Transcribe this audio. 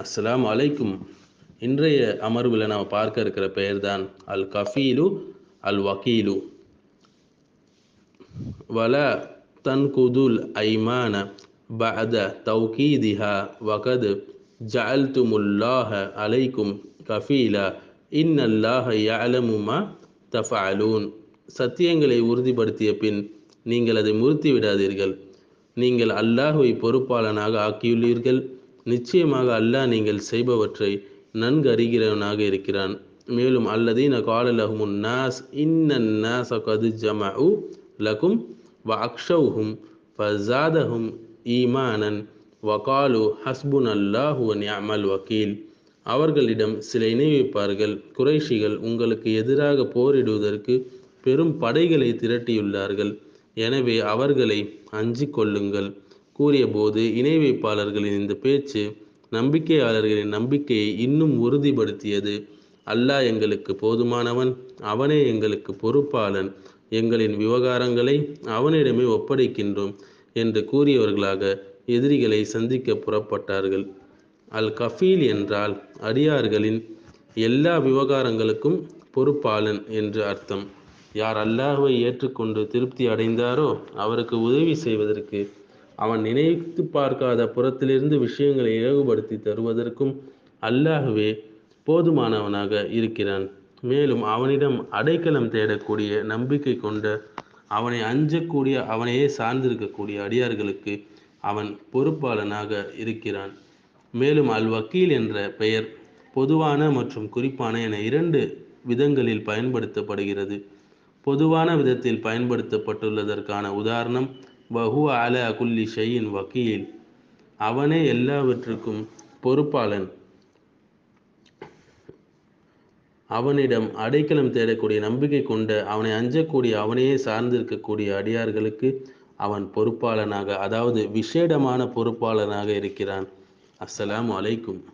அஸ்ஸலாமு அலைக்கும் இன்றைய அமர்வில் நாம் பார்க்க இருக்கிற பெயர் தான் அல் கஃபீலு அல் வக்கீலு வல தன்குதுல் ஐமான பஅத தௌகீதிஹா வகது ஜஅல்துமுல்லாஹ அலைக்கும் கஃபீலா இன்னல்லாஹ யஅலமு மா தஃபஅலூன் சத்தியங்களை உறுதிப்படுத்திய பின் நீங்கள் அதை முறித்து விடாதீர்கள் நீங்கள் அல்லாஹுவை பொறுப்பாளனாக ஆக்கியுள்ளீர்கள் நிச்சயமாக அல்லாஹ் நீங்கள் செய்பவற்றை நன்கு அறிகிறவனாக இருக்கிறான் மேலும் அல்லதீன காலலஹுமுன் நாஸ் இன்னன் நாஸ கது ஜமஉ லகும் வ அக்ஷவுஹும் ஃபஸாதஹும் ஈமானன் வகாலு ஹஸ்புன் அல்லாஹு நிஅமல் வக்கீல் அவர்களிடம் சில இணை வைப்பார்கள் குறைஷிகள் உங்களுக்கு எதிராக போரிடுவதற்கு பெரும் படைகளை திரட்டியுள்ளார்கள் எனவே அவர்களை அஞ்சிக் கொள்ளுங்கள் கூறியபோது இணை வைப்பாளர்களின் இந்த பேச்சு நம்பிக்கையாளர்களின் நம்பிக்கையை இன்னும் உறுதிப்படுத்தியது அல்லாஹ் எங்களுக்கு போதுமானவன் அவனே எங்களுக்கு பொறுப்பாளன் எங்களின் விவகாரங்களை அவனிடமே ஒப்படைக்கின்றோம் என்று கூறியவர்களாக எதிரிகளை சந்திக்க புறப்பட்டார்கள் அல் கஃபீல் என்றால் அடியார்களின் எல்லா விவகாரங்களுக்கும் பொறுப்பாளன் என்று அர்த்தம் யார் அல்லாஹுவை ஏற்றுக்கொண்டு திருப்தி அடைந்தாரோ அவருக்கு உதவி செய்வதற்கு அவன் நினைத்து பார்க்காத புறத்திலிருந்து விஷயங்களை இலகுபடுத்தி தருவதற்கும் அல்லாஹுவே போதுமானவனாக இருக்கிறான் மேலும் அவனிடம் அடைக்கலம் தேடக்கூடிய நம்பிக்கை கொண்ட அவனை அஞ்சக்கூடிய அவனையே சார்ந்திருக்கக்கூடிய அடியார்களுக்கு அவன் பொறுப்பாளனாக இருக்கிறான் மேலும் அல் வக்கீல் என்ற பெயர் பொதுவான மற்றும் குறிப்பான என இரண்டு விதங்களில் பயன்படுத்தப்படுகிறது பொதுவான விதத்தில் பயன்படுத்தப்பட்டுள்ளதற்கான உதாரணம் வஹு அல குல்லி ஷையின் வக்கீல் அவனே எல்லாவற்றுக்கும் பொறுப்பாளன் அவனிடம் அடைக்கலம் தேடக்கூடிய நம்பிக்கை கொண்ட அவனை அஞ்சக்கூடிய அவனையே சார்ந்திருக்கக்கூடிய அடியார்களுக்கு அவன் பொறுப்பாளனாக அதாவது விசேடமான பொறுப்பாளனாக இருக்கிறான் அஸ்ஸலாமு அலைக்கும்